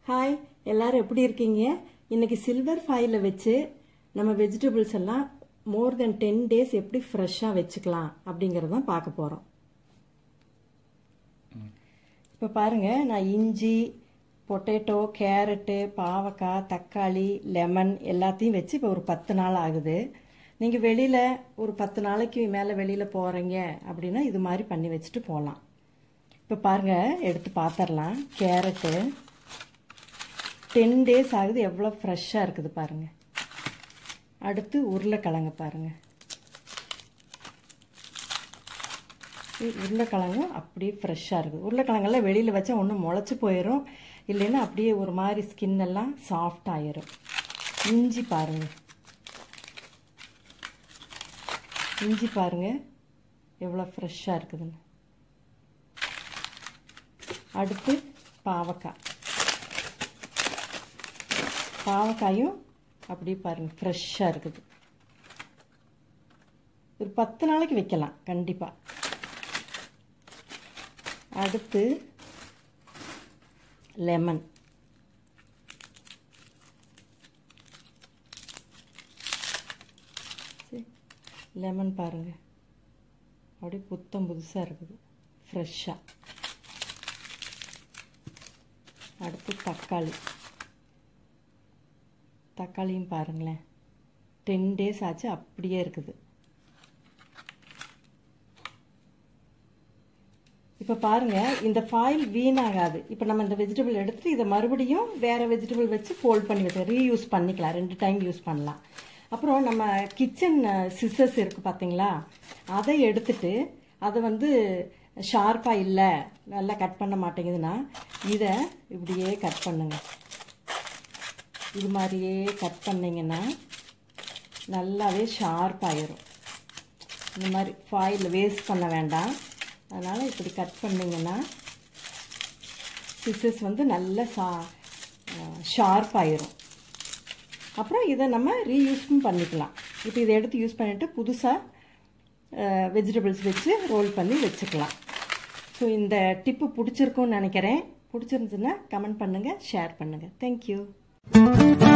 hi எல்லாரும் எப்படி இருக்கீங்க இன்னைக்கு சில்வர் ஃபாயில வச்சு நம்ம வெஜிடபிள்ஸ் எல்லாம் மோர் தென் டென் டேஸ் எப்படி ஃப்ரெஷ்ஷாக வச்சுக்கலாம் அப்படிங்கிறத பார்க்க போகிறோம் இப்போ பாருங்க நான் இஞ்சி பொட்டேட்டோ கேரட்டு பாவக்காய் தக்காளி லெமன் எல்லாத்தையும் வச்சு இப்போ ஒரு பத்து நாள் ஆகுது நீங்கள் வெளியில் ஒரு பத்து நாளைக்கு மேலே வெளியில் போகிறீங்க அப்படின்னா இது மாதிரி பண்ணி வச்சுட்டு போகலாம் இப்போ பாருங்கள் எடுத்து பார்த்துடலாம் கேரட்டு டென் டேஸ் ஆகுது எவ்வளோ ஃப்ரெஷ்ஷாக இருக்குது பாருங்கள் அடுத்து உருளைக்கிழங்கு பாருங்கள் உருளைக்கிழங்கும் அப்படியே ஃப்ரெஷ்ஷாக இருக்குது உருளைக்கிழங்கெல்லாம் வெளியில் வச்சா ஒன்றும் முளைச்சி போயிடும் இல்லைன்னா அப்படியே ஒரு மாதிரி ஸ்கின் எல்லாம் சாஃப்ட் ஆயிரும் இஞ்சி பாருங்கள் இஞ்சி பாருங்கள் எவ்வளோ ஃப்ரெஷ்ஷாக இருக்குதுன்னு அடுத்து பாவக்காய் பாவக்காயும் அப்படியே பாருங்கள் ஃப்ரெஷ்ஷாக இருக்குது ஒரு பத்து நாளைக்கு வைக்கலாம் கண்டிப்பாக அடுத்து லெமன் லெமன் பாருங்கள் அப்படியே புத்தம் புதுசாக இருக்குது ஃப்ரெஷ்ஷாக அடுத்து தக்காளி தக்காளியும் பாருங்களேன் டென் டேஸ் ஆச்சு அப்படியே இருக்குது இப்போ பாருங்க இந்த ஃபாயில் வீணாகாது இப்போ நம்ம இந்த வெஜிடபிள் எடுத்துட்டு இதை மறுபடியும் வேற வெஜிடபிள் வச்சு ஃபோல்ட் பண்ணி வச்சு ரீயூஸ் பண்ணிக்கலாம் ரெண்டு டைம் யூஸ் பண்ணலாம் அப்புறம் நம்ம கிச்சன் சிசர்ஸ் இருக்குது பார்த்தீங்களா அதை எடுத்துட்டு அதை வந்து ஷார்ப்பாக இல்லை நல்லா கட் பண்ண மாட்டேங்குதுன்னா இதை இப்படியே கட் பண்ணுங்க இது மாதிரியே கட் பண்ணிங்கன்னா நல்லாவே ஷார்ப்பாயிரும் இந்த மாதிரி ஃபாயில் வேஸ்ட் பண்ண வேண்டாம் அதனால் இப்படி கட் பண்ணிங்கன்னா சிசஸ் வந்து நல்ல சா ஷார்ப் ஆயிரும் அப்புறம் இதை நம்ம ரீயூஸும் பண்ணிக்கலாம் இப்போ இதை எடுத்து யூஸ் பண்ணிவிட்டு புதுசாக வெஜிடபிள்ஸ் வச்சு ரோல் பண்ணி வச்சுக்கலாம் ஸோ இந்த டிப்பு பிடிச்சிருக்கும்னு நினைக்கிறேன் பிடிச்சிருந்துச்சுன்னா கமெண்ட் பண்ணுங்கள் ஷேர் பண்ணுங்கள் தேங்க்யூ